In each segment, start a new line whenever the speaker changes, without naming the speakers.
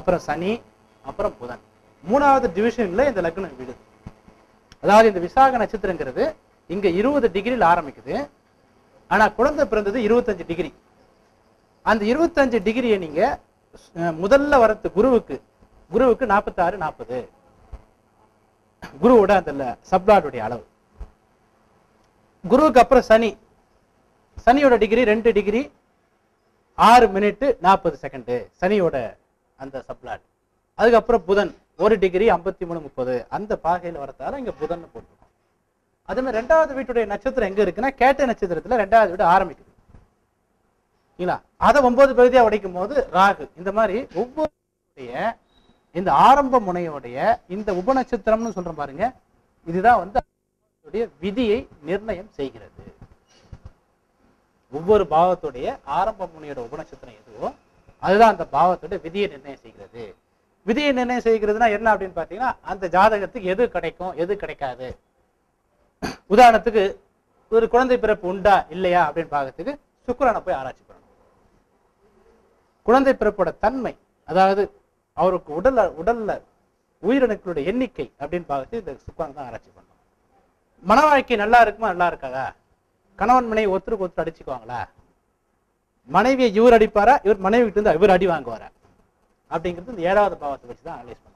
அப்புறம் சனி அப்புறம் புதன் மூணாவது டிவிஷன்ல இந்த லக்னம் விடுது அதாவது இந்த விசாக நட்சத்திரங்கிறது இங்க இருபது டிகிரியில் ஆரம்பிக்குது ஆனா குழந்தை பிறந்தது இருபத்தஞ்சு டிகிரி அந்த இருபத்தஞ்சு டிகிரியை நீங்க அஹ், முதல்ல வரது குருவுக்கு குருவுக்கு நாற்பத்தாறு நாற்பது குருவோட அந்த சப்ளாடுடைய அளவு குருவுக்கு அப்புறம் சனி சனியோட டிகிரி ரெண்டு டிகிரி ஆறு மினிட் நாற்பது செகண்டு சனியோட அந்த சப்ளாட் அதுக்கப்புறம் புதன் ஒரு டிகிரி ஐம்பத்தி மூணு முப்பது அந்த பாகையில் வரத்தால இங்க புதன் போட்டுருக்கோம் அதே மாதிரி ரெண்டாவது வீட்டுடைய நட்சத்திரம் எங்க இருக்குன்னா கேட்ட நட்சத்திரத்துல ரெண்டாவது வீடு ஆரம்பிக்குது இல்லைங்களா அதை ஒன்பது பகுதியா உடைக்கும் போது ராகு இந்த மாதிரி ஒவ்வொரு இந்த ஆரம்ப முனையோடைய இந்த உபநட்சத்திரம்னு சொல்றோம் பாருங்க இதுதான் வந்து அதனுடைய விதியை நிர்ணயம் செய்கிறது ஒவ்வொரு பாவத்துடைய ஆரம்ப முனையோட உபநட்சத்திரம் எதுவோ அதுதான் அந்த பாவத்துடைய விதியை நிர்ணயம் செய்கிறது விதியை நிர்ணயம் செய்கிறதுனா என்ன அப்படின்னு பார்த்தீங்கன்னா அந்த ஜாதகத்துக்கு எது கிடைக்கும் எது கிடைக்காது உதாரணத்துக்கு ஒரு குழந்தை பிறப்பு உண்டா இல்லையா அப்படின்னு பார்க்கறதுக்கு சுக்கிரனை போய் ஆராய்ச்சி பண்ணணும் குழந்தை பிறப்போட தன்மை அதாவது அவருக்கு உடல்ல உடல்ல உயிரணுக்களுடைய எண்ணிக்கை அப்படின்னு பார்க்கறது இந்த சுக்கிரன் தான் ஆராய்ச்சி பண்ணணும் மன வாழ்க்கை நல்லா இருக்குமா நல்லா இருக்காதா கணவன் மனைவி ஒருத்தருக்கு ஒருத்தர் அடிச்சுக்குவாங்களா மனைவியை இவர் அடிப்பாரா இவர் மனைவி கிட்ட இருந்து இவர் அடி வாங்குவாரா அப்படிங்கிறது இந்த ஏழாவது பாவத்தை வச்சு தான் அனலைஸ் பண்ணுவாங்க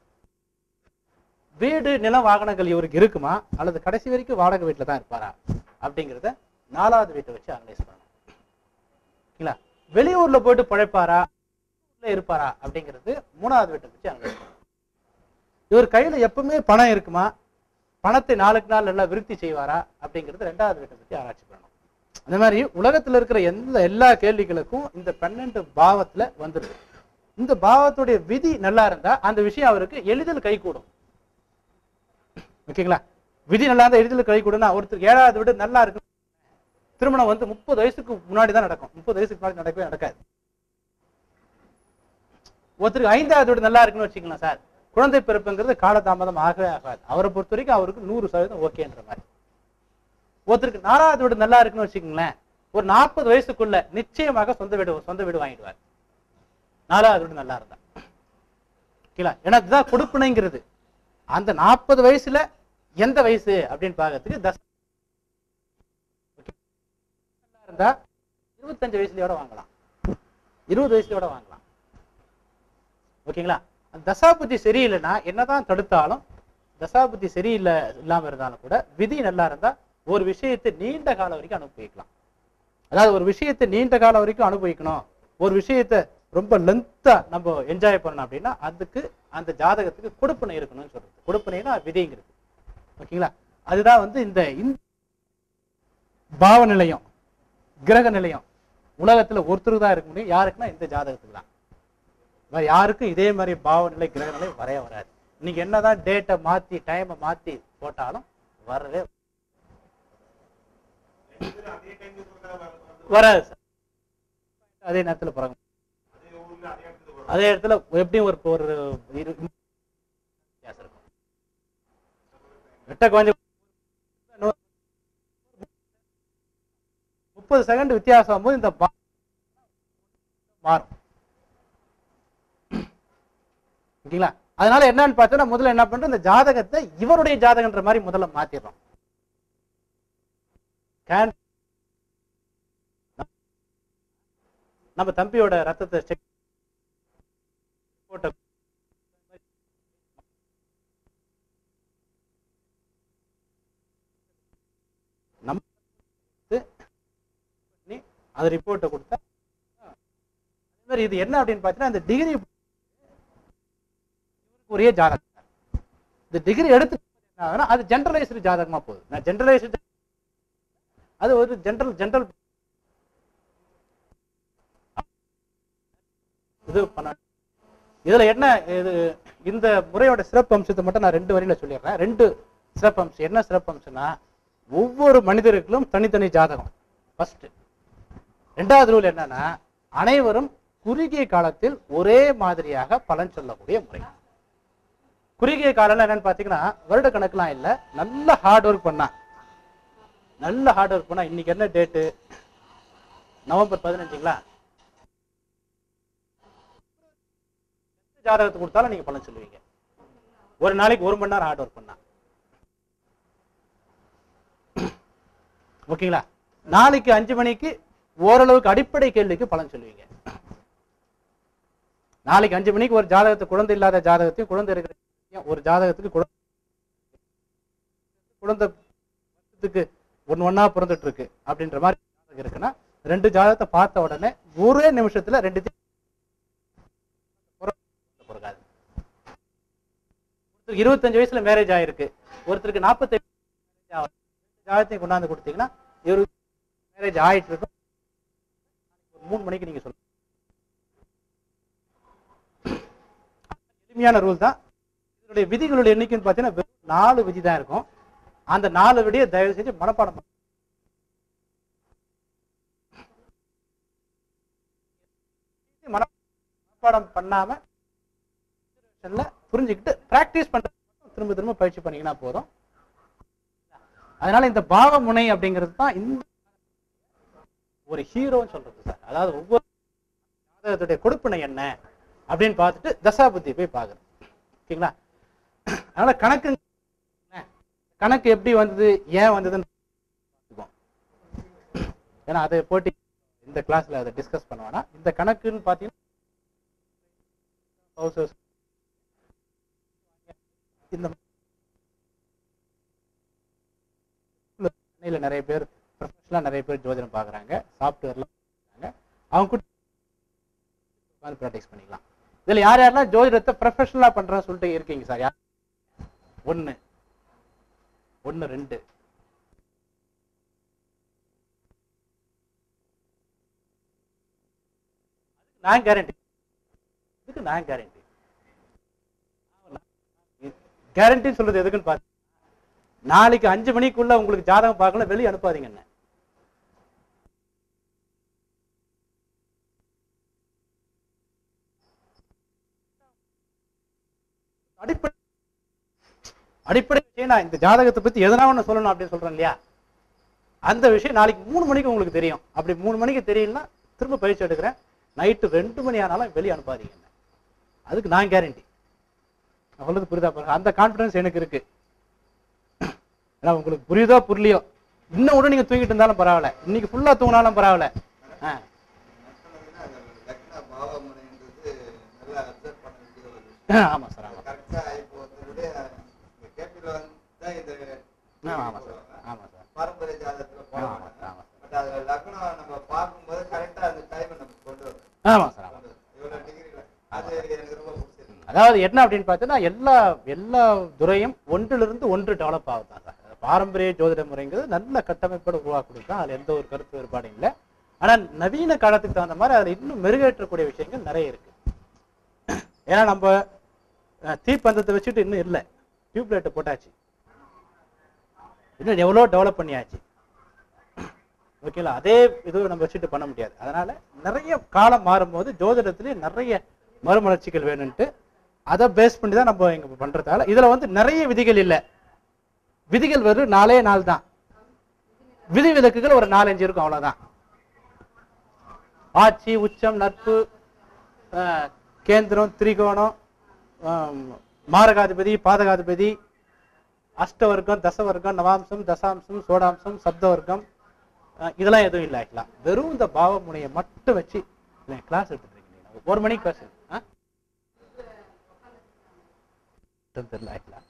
வீடு நிலம் வாகனங்கள் இவருக்கு இருக்குமா அல்லது கடைசி வரைக்கும் வாடகை வீட்டில் தான் இருப்பாரா அப்படிங்கிறத நாலாவது வீட்டை வச்சு அனலைஸ் பண்ணணும் இல்ல வெளியூர்ல போயிட்டு பிழைப்பாரா உள்ள இருப்பாரா அப்படிங்கிறது மூணாவது வீட்டை வச்சு அனலைஸ் பண்ணணும் இவர் கையில எப்பவுமே பணம் இருக்குமா பணத்தை நாளுக்கு நாள் நல்லா விருத்தி செய்வாரா அப்படிங்கிறது ரெண்டாவது வீட்டை பத்தி ஆராய்ச்சி பண்ணணும் அந்த மாதிரி உலகத்துல இருக்கிற எந்த எல்லா கேள்விகளுக்கும் இந்த பன்னெண்டு பாவத்துல வந்துருது இந்த பாவத்துடைய விதி நல்லா இருந்தா அந்த விஷயம் அவருக்கு எளிதில் கைகூடும் ஓகேங்களா விதி நல்லா இருந்தா எளிதில் கைகூடும்னா ஒருத்தர் ஏழாவது வீடு நல்லா இருக்கு திருமணம் வந்து முப்பது வயசுக்கு முன்னாடி தான் நடக்கும் முப்பது வயசுக்கு முன்னாடி நடக்கவே நடக்காது ஒருத்தருக்கு ஐந்தாவது வீடு நல்லா இருக்குன்னு வச்சுக்கலாம் சார் குழந்தை பிறப்புங்கிறது காலதாமதம் ஆகவே ஆகாது அவரை பொறுத்த வரைக்கும் அவருக்கு நூறு சதவீதம் ஓகேன்ற மாதிரி ஒருத்தருக்கு நாலாவது வீடு நல்லா இருக்குன்னு வச்சுக்கோங்களேன் ஒரு நாற்பது வயசுக்குள்ள நிச்சயமாக சொந்த வீடு சொந்த வீடு வாங்கிடுவார் நாலாவது வீடு நல்லா இருந்தா ஓகேங்களா ஏன்னா இதுதான் கொடுப்பினைங்கிறது அந்த நாற்பது வயசுல எந்த வயசு அப்படின்னு பார்க்கறதுக்கு தச Okay. நல்லா இருந்தா இருபத்தஞ்சு வயசுலயோட வாங்கலாம் இருபது வயசுலயோட வாங்கலாம் ஓகேங்களா அந்த தசாபுத்தி சரியில்லைன்னா என்னதான் தடுத்தாலும் தசாபுத்தி சரியில்லை இல்லாம இருந்தாலும் கூட விதி நல்லா இருந்தா ஒரு விஷயத்தை நீண்ட காலம் வரைக்கும் அனுபவிக்கலாம் அதாவது ஒரு விஷயத்தை நீண்ட காலம் வரைக்கும் அனுபவிக்கணும் ஒரு விஷயத்தை ரொம்ப லென்த்தா நம்ம என்ஜாய் பண்ணணும் அப்படின்னா அதுக்கு அந்த ஜாதகத்துக்கு கொடுப்பனை இருக்கணும்னு சொல்றது கொடுப்பனைனா விதிங்கிறது ஓகேங்களா அதுதான் வந்து இந்த இந்த பாவ நிலையம் கிரக நிலையம் உலகத்துல ஒருத்தருக்கு தான் இருக்க முடியும் யாருக்குன்னா இந்த ஜாதகத்துக்கு தான் வேற யாருக்கும் இதே மாதிரி பாவ நிலை கிரக நிலை வரைய வராது நீங்க என்னதான் டேட்டை மாத்தி டைமை மாத்தி போட்டாலும் வரவே வராது சார் அதே நேரத்துல பிறகு அதே இடத்துல எப்படியும் ஒரு ஒரு இரு- வித்தியாசம் இருக்கும் வெட்ட கொஞ்சம் முப்பது செகண்ட் வித்தியாசம் போது இந்த பா- மாறும் ஓகேங்களா அதனால என்னன்னு பார்த்தோம்னா முதல்ல என்ன பண்றோம் இந்த ஜாதகத்தை இவருடைய ஜாதகன்ற மாதிரி முதல்ல மாத்திடுறோம் Can- நம்ம தம்பியோட ரத்தத்தை செக் போட்ட நம்ம பண்ணி அது ரிப்போர்ட்டை கொடுத்தா அதே மாதிரி இது என்ன அப்படின்னு பார்த்தீங்கன்னா இந்த டிகிரி ஒரே ஜாதகம் இந்த டிகிரி எடுத்து என்ன ஆகுதுன்னா, அது ஜென்ரலைஸ்டு ஜாதகமா போகுது நான் ஜென்ரலைஸ்டு அது ஒரு ஜென்ரல் ஜென்ரல் இது பண்ண இதுல என்ன இது இந்த முறையோட சிறப்பு அம்சத்தை மட்டும் நான் ரெண்டு வரியில சொல்லிடுறேன் ரெண்டு சிறப்பு அம்சம் என்ன சிறப்பு அம்சம்னா ஒவ்வொரு மனிதருக்கும் தனித்தனி ஜாதகம் ஃபர்ஸ்ட் ரெண்டாவது ரூல் என்னன்னா அனைவரும் குறுகிய காலத்தில் ஒரே மாதிரியாக பலன் சொல்லக்கூடிய முறை குறுகிய காலம் என்னன்னு பாத்தீங்கன்னா வருட கணக்கெல்லாம் இல்ல நல்ல ஹார்ட் ஒர்க் பண்ணா நல்ல ஹார்ட் ஒர்க் பண்ணா இன்னைக்கு என்ன டேட்டு நவம்பர் பதினஞ்சுங்களா ஜாதகத்தை கொடுத்தாலும் நீங்க பலன் சொல்லுவீங்க ஒரு நாளைக்கு ஒரு மணி நேரம் ஹார்ட் ஒர்க் பண்ணா ஓகேங்களா நாளைக்கு அஞ்சு மணிக்கு ஓரளவுக்கு அடிப்படை கேள்விக்கு பலன் சொல்லுவீங்க நாளைக்கு அஞ்சு மணிக்கு ஒரு ஜாதகத்தை குழந்தை இல்லாத ஜாதகத்தையும் குழந்தை இருக்கிற ஜாதகத்தையும் ஒரு ஜாதகத்துக்கு குழந்தை குழந்தை வருஷத்துக்கு ஒன்று ஒண்ணா பிறந்துட்டு இருக்கு அப்படின்ற மாதிரி ஜாதகம் இருக்குன்னா ரெண்டு ஜாதகத்தை பார்த்த உடனே ஒரே நிமிஷத்துல ரெண்டு பிறக்காது ஒருத்தருக்கு இருபத்தஞ்சு வயசுல மேரேஜ் ஆயிருக்கு ஒருத்தருக்கு நாற்பத்தெட்டு ஜாதகத்தையும் கொண்டாந்து கொடுத்தீங்கன்னா இவரு மேரேஜ் ஆயிட்டு இருக்கும் ஒரு மூணு மணிக்கு நீங்க சொல்லுங்க எளிமையான ரூல் தான் இதனுடைய விதிகளுடைய எண்ணிக்கைன்னு பார்த்தீங்கன்னா வெறும் நாலு விதி தான் இருக்கும் அந்த நாலு விடிய தயவு செஞ்சு மனப்பாடம் பண்ணு. மனப்பாடம் பண்ணாம புரிஞ்சுக்கிட்டு பிராக்டிஸ் பண்ற திரும்ப திரும்ப பயிற்சி பண்ணீங்கன்னா போதும் அதனால இந்த பாவ முனை அப்படிங்கிறது தான் இந்த ஒரு ஹீரோன்னு சொல்றது சார் அதாவது ஒவ்வொரு ஜாதகத்துடைய கொடுப்பினை என்ன அப்படின்னு பார்த்துட்டு தசாபுத்தி போய் பார்க்கறது ஓகேங்களா அதனால கணக்கு கணக்கு எப்படி வந்தது ஏன் வந்ததுன்னு பார்த்துக்குவோம். ஏன்னா அதை போட்டி இந்த கிளாஸ்ல அதை டிஸ்கஸ் பண்ண வேணாம் இந்த கணக்குன்னு பார்த்தீங்கன்னா houses இந்த சென்னையில் நிறைய பேர் ப்ரொஃபஷனலாக நிறைய பேர் ஜோதிடம் பார்க்குறாங்க சாஃப்ட்வேர்லாம் பார்க்குறாங்க அவங்க கூட உட்காந்து ப்ராக்டிஸ் பண்ணிக்கலாம் இதில் யார் யாரெல்லாம் ஜோதிடத்தை ப்ரொஃபஷனலாக பண்ணுறேன்னு சொல்லிட்டு இருக்கீங்க சார் யார் ஒன்று ஒன்று ரெண்டு நான் கேரண்டி இதுக்கு நான் கேரண்டி கேரண்டி சொல்றது எதுக்குன்னு பார்த்து நாளைக்கு அஞ்சு மணிக்குள்ள உங்களுக்கு ஜாதகம் பார்க்கல வெளியே அனுப்பாதீங்க என்ன அடிப்படை அடிப்படை விஷயம் நான் இந்த ஜாதகத்தை பத்தி எதனா ஒண்ணு சொல்லணும் அப்படின்னு சொல்றேன் இல்லையா அந்த விஷயம் நாளைக்கு மூணு மணிக்கு உங்களுக்கு தெரியும் அப்படி மூணு மணிக்கு தெரியலன்னா திரும்ப பயிற்சி எடுக்கிறேன் நைட்டு ரெண்டு மணி ஆனாலும் வெளியே அனுப்பாதீங்க என்ன அதுக்கு நான் கேரண்டி நான் சொல்றது புரியுதா பாருங்க அந்த கான்ஃபிடன்ஸ் எனக்கு இருக்கு ஏன்னா உங்களுக்கு புரியுதோ புரியலையோ இன்னும் கூட நீங்க தூங்கிட்டு இருந்தாலும் பரவாயில்ல இன்னைக்கு ஃபுல்லா தூங்கினாலும் பரவாயில்ல ஆ
சொன்னதுன்னா அது லக்ன பாவமுனைன்றது நல்லா அப்சர்வ் பண்ண வேண்டிய ஒரு விஷயம்
ஆமா சார் ஆமா
கரெக்டா இப்போ ஒருத்தருடைய இந்த கேபில வந்து தான் இந்த
ஆ, ஆமா சார் ஆமா சார்
பாரம்பரிய ஜாதகத்துல
ஆமா
போவாங்க
சார் ஆமா சார்
பட் அதுல லக்னம் நம்ம பார்க்கும்போது கரெக்டா அந்த டைம் நம்ம கொண்டு வரும்
ஆமா சார் ஆமா
கொண்டு வரும். இவ்வளவு டிகிரில அது எனக்கு ரொம்ப பிடிச்சிருக்கு
அதாவது என்ன அப்படின்னு பார்த்தீங்கன்னா எல்லா எல்லா துறையும் ஒன்றிலிருந்து ஒன்று டெவலப் ஆகுது தான் சார் பாரம்பரிய ஜோதிட முறைங்கிறது நல்ல கட்டமைப்போட உருவாக்குறது தான் அதுல எந்த ஒரு கருத்து வேறுபாடும் இல்லை ஆனா நவீன காலத்துக்கு தகுந்த மாதிரி அதுல இன்னும் மெருகேற்றக்கூடிய விஷயங்கள் நிறைய இருக்கு ஏன்னா நம்ம அஹ், தீப்பந்தத்தை வச்சுட்டு இன்னும் இல்லை டியூப்லைட்டை போட்டாச்சு இன்னும் எவ்வளோ டெவலப் பண்ணியாச்சு ஓகேங்களா அதே இது நம்ம வச்சுட்டு பண்ண முடியாது அதனால நிறைய காலம் மாறும்போது ஜோதிடத்திலேயே நிறைய மறுமலர்ச்சிகள் வேணும்ட்டு அதை பேஸ் பண்ணி தான் நம்ம இங்க பண்றதால இதுல வந்து நிறைய விதிகள் இல்லை விதிகள் வெறும் நாலே நாள் தான் விதி விலக்குகள் ஒரு நாலஞ்சு இருக்கும் அவ்வளவுதான் ஆட்சி உச்சம் நட்பு ஆஹ், கேந்திரம் திரிகோணம் ஆம், மாரகாதிபதி பாதகாதிபதி அஷ்டவர்க்கம் தசவர்க்கம் நவாம்சம் தசாம்சம் சோடாம்சம் சப்தவர்க்கம் அஹ் இதெல்லாம் எதுவும் இல்லை ஆக்சுவலா வெறும் இந்த பாவ முனையை மட்டும் வச்சு கிளாஸ் எடுத்துட்டு இருக்கீங்க ஒரு மணிக்கு கிளாஸ் தெரியல ஆக்சுவலா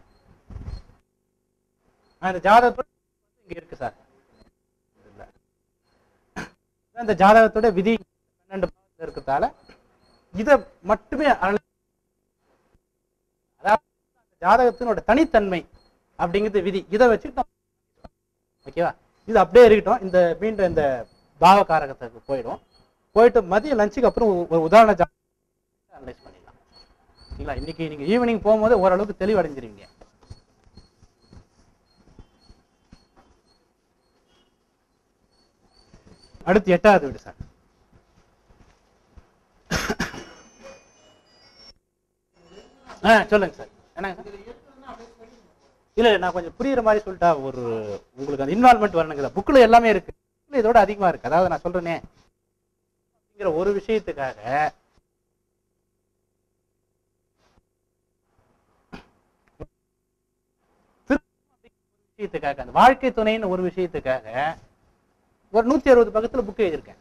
இந்த ஜாதகத்தோட இங்க இருக்கு சார் இல்ல இந்த ஜாதகத்தோட விதி பன்னெண்டு பாவத்துல இருக்கிறதால இதை மட்டுமே அனலை- அதாவது அந்த ஜாதகத்தினோட தனித்தன்மை அப்படிங்கிறது விதி இதை வச்சு நம்ம ஓகேவா இது அப்படியே இருக்கட்டும் இந்த மீண்டும் இந்த பாவகாரகத்துக்கு போயிடும் போயிட்டு மதியம் லஞ்சுக்கு அப்புறம் ஒரு- ஒரு உதாரண அனலைஸ் பண்ணிடலாம் சரிங்களா இன்னைக்கு நீங்க ஈவினிங் போகும்போது ஓரளவுக்கு தெளிவடைஞ்சிருவீங்க அடுத்து எட்டாவது வீடு சார் ஆ சொல்லுங்க சார் என்னங்க சார் இல்ல இல்ல, நான் கொஞ்சம் புரியுற மாதிரி சொல்லிட்டா ஒரு உங்களுக்கு அந்த இன்வால்மெண்ட் வரணுங்கிற புக்கில் எல்லாமே இருக்கு bookல இதோட அதிகமா இருக்கு அதாவது நான் சொல்றேனே அப்படிங்கிற ஒரு விஷயத்துக்காக விஷயத்துக்காக அந்த வாழ்க்கை துணைன்னு ஒரு விஷயத்துக்காக ஒரு நூத்தி அறுபது பக்கத்துல புக் எழுதியிருக்கேன்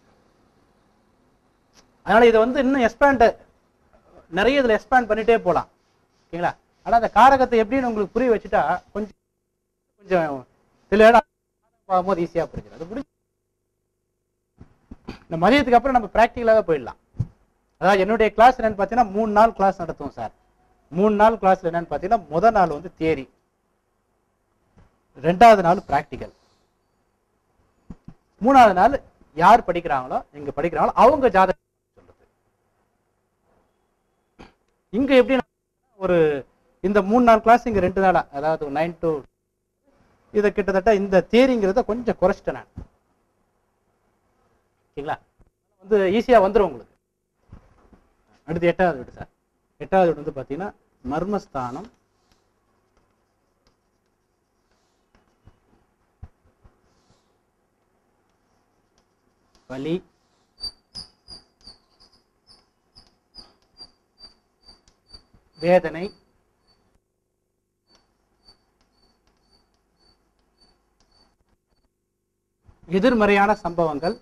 அதனால இதை வந்து இன்னும் எக்ஸ்பேண்ட் நிறைய இதுல எக்ஸ்பேண்ட் பண்ணிட்டே போலாம் ஓகேங்களா ஆனா அந்த காரகத்தை எப்படின்னு உங்களுக்கு புரிய வச்சுட்டா கொஞ்சம் கொஞ்சம் சில இடம் பார்க்கும்போது ஈஸியா புரிஞ்சிடும் அது புரிஞ்சு இந்த மதியத்துக்கு அப்புறம் நம்ம ப்ராக்டிக்கலாகவே போயிடலாம் அதாவது என்னுடைய கிளாஸ் என்னன்னு பார்த்தீங்கன்னா மூணு நாள் கிளாஸ் நடத்துவோம் சார் மூணு நாள் கிளாஸ்ல என்னன்னு பார்த்தீங்கன்னா முதல் நாள் வந்து தியரி ரெண்டாவது நாள் ப்ராக்டிக்கல் மூணாவது நாள் யார் படிக்கிறாங்களோ இங்க படிக்கிறாங்களோ அவங்க ஜாதகம் சொல்றது இங்க எப்படி ஒரு இந்த மூணு நாள் கிளாஸ் இங்க ரெண்டு நாளா அதாவது நைன் டு இதை கிட்டத்தட்ட இந்த தேரிங்கிறத கொஞ்சம் குறைச்சிட்டேன் நான் ஓகேங்களா வந்து ஈஸியா வந்துடும் உங்களுக்கு அடுத்து எட்டாவது வீடு சார் எட்டாவது வீடு வந்து பார்த்தீங்கன்னா மர்மஸ்தானம் வலி வேதனை எதிர்மறையான சம்பவங்கள்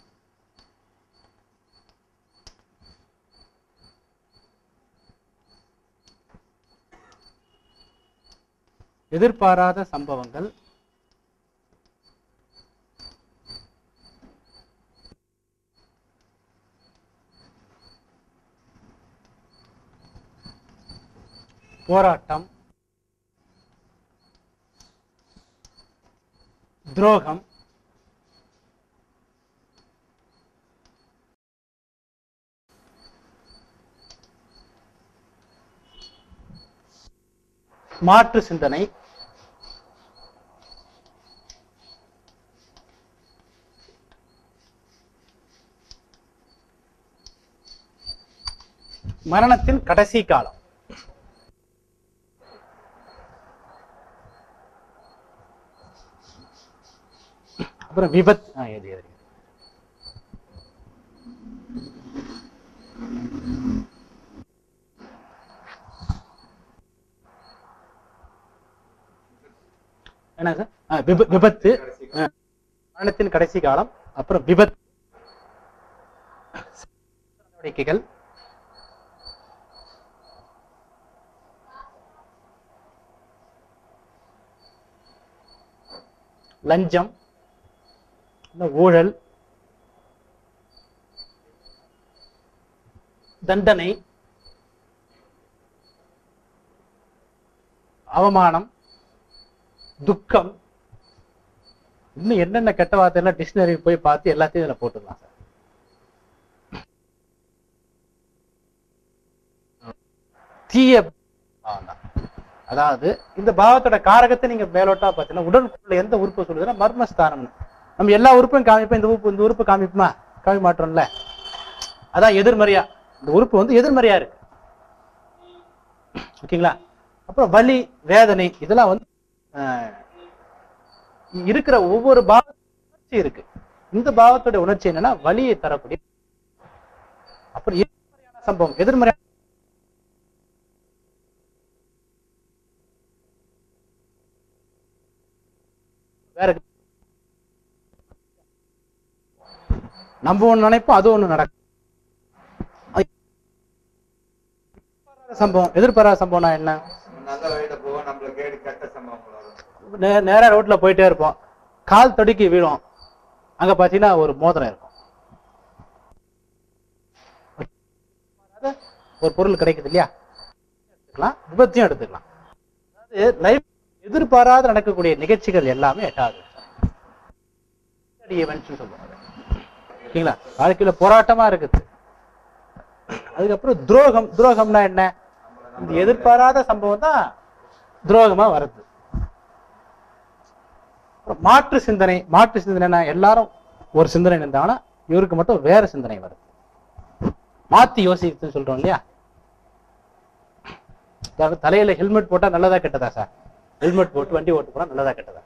எதிர்பாராத சம்பவங்கள் போராட்டம் துரோகம் மாற்று சிந்தனை மரணத்தின் கடைசி காலம் அப்புறம் விபத் ஆ, எது எது என்ன சார் ஆ, விப- விபத்து ஆ, மரணத்தின் கடைசி காலம் அப்புறம் விபத்து நடவடிக்கைகள் லஞ்சம் இல்ல ஊழல் தண்டனை அவமானம் துக்கம் இன்னும் என்னென்ன கெட்ட வார்த்தையெல்லாம் டிக்ஷனரி போய் பார்த்து எல்லாத்தையும் இதுல போட்டுடலாம் சார் தீய பாவம் தான். அதாவது இந்த பாவத்தோட காரகத்தை நீங்க மேலோட்டா பார்த்தீங்கன்னா உடலுக்குள்ள எந்த உறுப்பு சொல்லுதுன்னா மர்மஸ்தானம் நம்ம எல்லா உறுப்பையும் காமிப்போம் இந்த உறுப்பு இந்த உறுப்பு காமிப்போமா காமி மாட்டோம்ல அதான் எதிர்மறையா இந்த உறுப்பு வந்து எதிர்மறையா இருக்கு ஓகேங்களா அப்புறம் வலி வேதனை இதெல்லாம் வந்து ஆஹ், இருக்கிற ஒவ்வொரு பாவ உணர்ச்சி இருக்கு இந்த பாவத்தோட உணர்ச்சி என்னன்னா வலியை தரக்கூடிய அப்புறம் எதிர்மறையான சம்பவம் எதிர்மறை வேற நம்ம ஒண்ணு நினைப்போம் அது ஒண்ணு நடக்கும் அது எதிர்பாராத சம்பவம் எதிர்பாராத சம்பவம்னா என்ன
நம்ம நல்ல வழியில போவோம் நம்மள கேடு கெட்ட சம்பவங்கள் வரும்
நே- நேரா ரோட்ல போயிட்டே இருப்போம் கால் தடுக்கி விழும் அங்க பாத்தீங்கன்னா ஒரு மோதிரம் இருக்கும் ஒரு பொருள் கிடைக்குது இல்லையா எடுத்துக்கலாம் விபத்தையும் எடுத்துக்கலாம் அதாவது லைஃப் எதிர்பாராத நடக்கக்கூடிய நிகழ்ச்சிகள் எல்லாமே எட்டாவது ஈவெண்ட்ஸ் சொல்லுவாங்க ஓகேங்களா வாழ்க்கையில போராட்டமா இருக்குது அதுக்கப்புறம் துரோகம் துரோகம்னா என்ன இந்த எதிர்பாராத சம்பவம் தான் துரோகமா வருது அப்புறம் மாற்று சிந்தனை மாற்று சிந்தனைனா எல்லாரும் ஒரு சிந்தனை இருந்தாங்கன்னா இவருக்கு மட்டும் வேற சிந்தனை வருது மாத்தி யோசிக்குதுன்னு சொல்றோம் இல்லையா அதாவது தலையில ஹெல்மெட் போட்டா நல்லதா கெட்டதா சார் ஹெல்மெட் போட்டு வண்டி ஓட்டு போனா நல்லதா கெட்டதா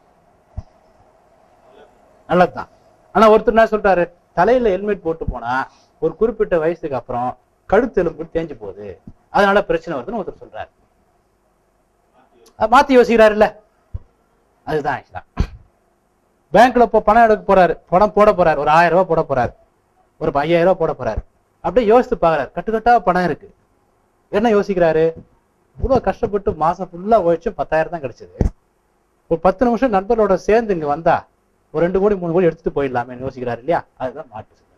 நல்லதுதான் ஆனா ஒருத்தர் என்ன சொல்றாரு தலையில ஹெல்மெட் போட்டு போனா ஒரு குறிப்பிட்ட வயசுக்கு அப்புறம் கழுத்து எலும்பு தேஞ்சு போகுது அதனால பிரச்சனை வருதுன்னு ஒருத்தர் சொல்றாரு அது மாத்தி யோசிக்கிறாருல்ல அதுதான் ஆக்சுவலா பேங்க்ல இப்போ பணம் எடுக்க போறாரு பணம் போட போறாரு ஒரு ஆயிரம் ரூபாய் போட போறாரு ஒரு ஐயாயிரம் ரூபாய் போட போறாரு அப்படியே யோசித்து பாக்குறாரு கட்டுக்கட்டா பணம் இருக்கு என்ன யோசிக்கிறாரு இவ்வளவு கஷ்டப்பட்டு மாசம் ஃபுல்லா உழைச்சு பத்தாயிரம் தான் கிடைச்சது ஒரு பத்து நிமிஷம் நண்பர்களோட சேர்ந்து இங்க வந்தா ஒரு ரெண்டு கோடி மூணு கோடி எடுத்துட்டு போயிடலாமே யோசிக்கிறாரு இல்லையா அதுதான் மாற்று சிந்தனை.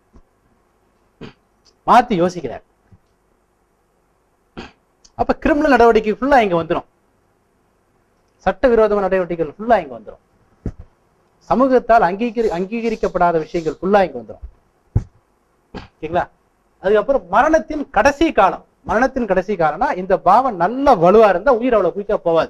மாத்தி யோசிக்கிறார் அப்ப கிரிமினல் நடவடிக்கை ஃபுல்லா இங்க வந்துடும் சட்டவிரோத நடவடிக்கைகள் ஃபுல்லா இங்க வந்துடும் சமூகத்தால் அங்கீகரி அங்கீகரிக்கப்படாத விஷயங்கள் ஃபுல்லா இங்க வந்துடும் ஓகேங்களா அதுக்கப்புறம் மரணத்தின் கடைசி காலம் மரணத்தின் கடைசி காலம்னா இந்த பாவம் நல்ல வலுவா இருந்தா உயிர் அவ்வளவு குயிக்கா போவாது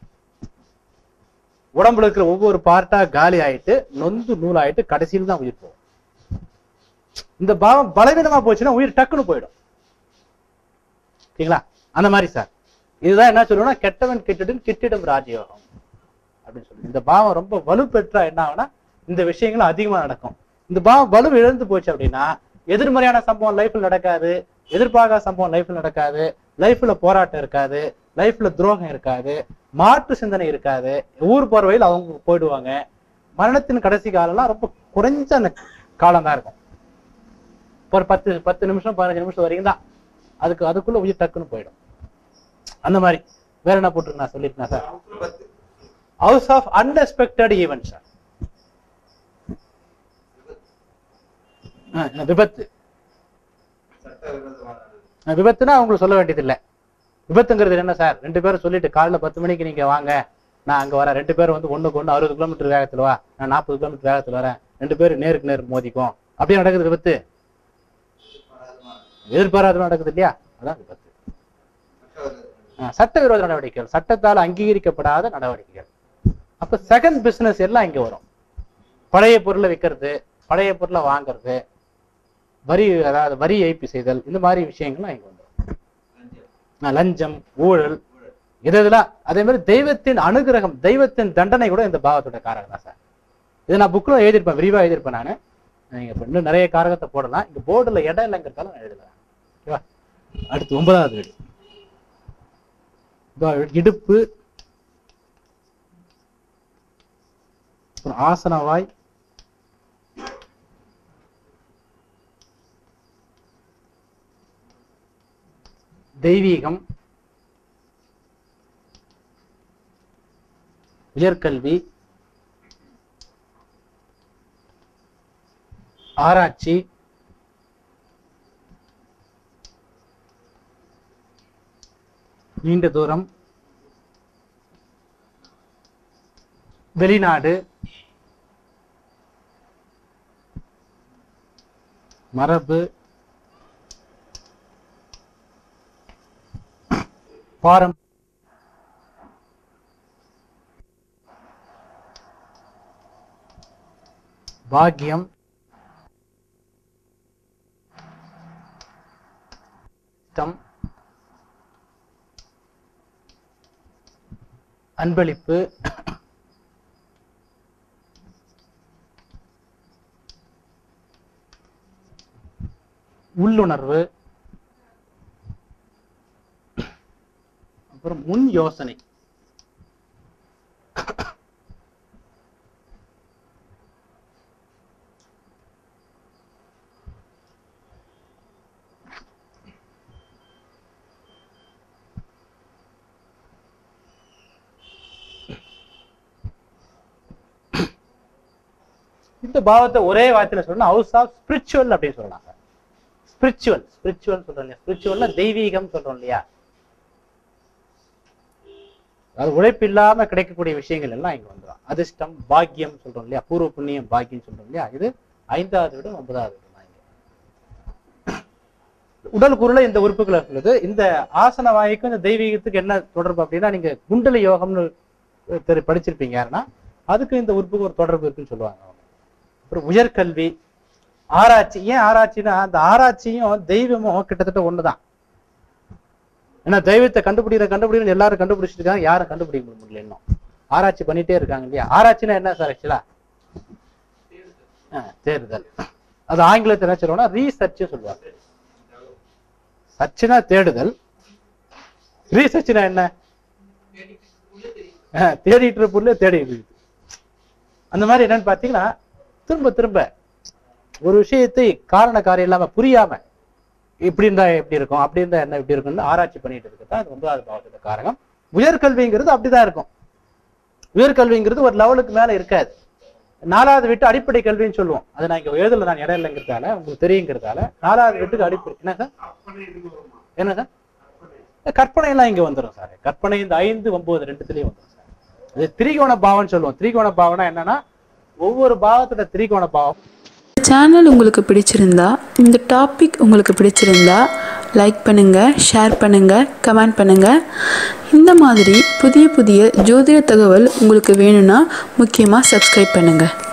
உடம்புல இருக்கிற ஒவ்வொரு பார்ட்டா காலி ஆயிட்டு நொந்து நூலாயிட்டு கடைசியில் தான் உயிர் போகும் இந்த பாவம் பலவீனமா போச்சுன்னா உயிர் டக்குன்னு போயிடும் ஓகேங்களா அந்த மாதிரி சார் இதுதான் என்ன சொல்லுவோம்னா கெட்டவன் கெட்டிடும் கிட்டிடும் ராஜயோகம் அப்படின்னு சொல்லி இந்த பாவம் ரொம்ப வலுப்பெற்றா என்ன ஆகும்னா இந்த விஷயங்கள் அதிகமா நடக்கும் இந்த பாவம் வலு இழந்து போச்சு அப்படின்னா எதிர்மறையான சம்பவம் லைஃப்ல நடக்காது எதிர்பார்க்காத சம்பவம் லைஃப்ல நடக்காது லைஃப்ல போராட்டம் இருக்காது லைஃப்ல துரோகம் இருக்காது மாற்று சிந்தனை இருக்காது ஊர் போற வழியில் அவங்க போயிடுவாங்க மரணத்தின் கடைசி காலம்லாம் ரொம்ப குறைஞ்ச அந்த காலம் தான் இருக்கும் இப்போ ஒரு பத்து பத்து நிமிஷம் பதினஞ்சு நிமிஷம் வரைக்கும் தான் அதுக்கு அதுக்குள்ள உயிர் டக்குன்னு போயிடும் அந்த மாதிரி வேற என்ன போட்டுருக்கு நான் சொல்லியிருக்கேன் சார்
பத்து
house of unexpected event sir விபத்து
சட்டவிரோதமானது
அஹ் விபத்துனா உங்களுக்கு சொல்ல வேண்டியதில்லை விபத்துங்கிறது என்ன சார் ரெண்டு பேரும் சொல்லிட்டு காலைல பத்து மணிக்கு நீங்க வாங்க நான் அங்க வரேன் ரெண்டு பேரும் வந்து ஒண்ணுக்கு ஒண்ணு அறுபது கிலோமீட்டர் வேகத்துல வா நான் நாற்பது கிலோமீட்டர் வேகத்துல வரேன் ரெண்டு பேரும் நேருக்கு நேர் மோதிக்கும் அப்படியே நடக்குது விபத்து
சட்டவிரோதமானது
எதிர்பாராத நடக்குது இல்லையா அதான் விபத்து
சட்டவிரோதமானது
அஹ் சட்டவிரோத நடவடிக்கைகள் சட்டத்தால் அங்கீகரிக்கப்படாத நடவடிக்கைகள் அப்ப செகண்ட் பிசினஸ் எல்லாம் இங்க வரும் பழைய பொருளை விற்கிறது பழைய பொருளை வாங்குறது வரி அதாவது வரி ஏய்ப்பு செய்தல் இந்த மாதிரி விஷயங்கள்லாம் இங்க வந்துடும்
லஞ்சம்
அஹ் லஞ்சம் ஊழல்
ஊழல்
இது இதெல்லாம் அதே மாதிரி தெய்வத்தின் அனுகிரகம் தெய்வத்தின் தண்டனை கூட இந்த பாவத்தோட காரகம் தான் சார் இதை நான் புக்கில் எழுதியிருப்பேன் விரிவா எழுதியிருப்பேன் நான் நீங்க இப்ப இன்னும் நிறைய காரகத்தை போடலாம் இங்க போர்டுல இடம் இல்லைங்கிறதால நான் எழுதல ஓகேவா அடுத்து ஒன்பதாவது வீடு இதோ இடுப்பு அப்புறம் ஆசனவாய் தெய்வீகம் உயர்கல்வி ஆராய்ச்சி நீண்ட தூரம் வெளிநாடு மரபு பாரம் பாக்கியம் இஷ்டம் அன்பளிப்பு உள்ளுணர்வு அப்புறம் முன் யோசனை இந்த பாவத்தை ஒரே வார்த்தையில சொல்லணும் ஹவுஸ் ஆஃப் ஸ்பிரிச்சுவல் அப்படின்னு சொல்லலாம் ஸ்பிரிச்சுவல் ஸ்பிரிச்சுவல் சொல்றோம் இல்லையா ஸ்பிரிச்சுவல்னா தெய்வீகம் சொல்றோம் இல்லையா அது உழைப்பு இல்லாம கிடைக்கக்கூடிய விஷயங்கள் எல்லாம் இங்க வந்துடும் அதிர்ஷ்டம் பாக்கியம் சொல்றோம் இல்லையா பூர்வ புண்ணியம் பாக்கியம் சொல்றோம் இல்லையா இது ஐந்தாவது விட ஒன்பதாவது விட தான் இங்க உடல் குருள இந்த உறுப்புகளை சொல்லுது இந்த ஆசன வாய்க்கும் இந்த தெய்வீகத்துக்கு என்ன தொடர்பு அப்படின்னா நீங்க குண்டலி யோகம்னு தெரி படிச்சிருப்பீங்க யாருன்னா அதுக்கு இந்த உறுப்புக்கு ஒரு தொடர்பு இருக்குன்னு சொல்லுவாங்க அவங்க அப்புறம் உயர்கல்வி ஆராய்ச்சி ஏன் ஆராய்ச்சினா அந்த ஆராய்ச்சியும் தெய்வமும் கிட்டத்தட்ட ஒண்ணுதான் ஏன்னா தெய்வத்தை கண்டுபிடிக்கிற கண்டுபிடிக்கிற எல்லாரும் கண்டுபிடிச்சிட்டு இருக்காங்க யாரும் கண்டுபிடிக்க முடியல இன்னும் ஆராய்ச்சி பண்ணிட்டே இருக்காங்க இல்லையா ஆராய்ச்சினா என்ன சார் ஆக்சுவலா தேடுதல் அது ஆங்கிலத்தில் என்ன சொல்லுவாங்கன்னா ரீசர்ச் சொல்லுவாங்க சர்ச்னா தேடுதல் ரீசர்ச்னா என்ன அஹ், தேடிட்டு இருக்க பொருளே தேடி இருக்குது அந்த மாதிரி என்னன்னு பார்த்தீங்கன்னா திரும்ப திரும்ப ஒரு விஷயத்தை காரண காரியம் இல்லாம புரியாம இப்படி இருந்தா எப்படி இருக்கும் அப்படி இருந்தா என்ன இப்படி இருக்கும்னு ஆராய்ச்சி பண்ணிட்டு இருக்கு தான் ஒன்பதாவது பாவத்தோட காரகம் உயர்கல்விங்கிறது அப்படிதான் இருக்கும் உயர்கல்விங்கிறது ஒரு லெவலுக்கு மேல இருக்காது நாலாவது வீட்டு அடிப்படை கல்வின்னு சொல்லுவோம் அது நான் இங்க எழுதல நான் இடம் இல்லைங்கிறதால உங்களுக்கு தெரியுங்கிறதால நாலாவது வீட்டுக்கு அடிப்படை என்ன சார் என்ன சார் கற்பனை எல்லாம் இங்க வந்துடும் சார் கற்பனை இந்த ஐந்து ஒன்பது ரெண்டுத்துலயும் வந்துடும் சார் அது திரிகோண பாவம்னு சொல்லுவோம் திரிகோண பாவம்னா என்னன்னா ஒவ்வொரு பாவத்தோட திரிகோண பாவம்
சேனல் உங்களுக்கு பிடிச்சிருந்தா இந்த டாபிக் உங்களுக்கு பிடிச்சிருந்தா லைக் பண்ணுங்கள் ஷேர் பண்ணுங்கள் கமெண்ட் பண்ணுங்கள் இந்த மாதிரி புதிய புதிய ஜோதிட தகவல் உங்களுக்கு வேணும்னா முக்கியமாக சப்ஸ்கிரைப் பண்ணுங்கள்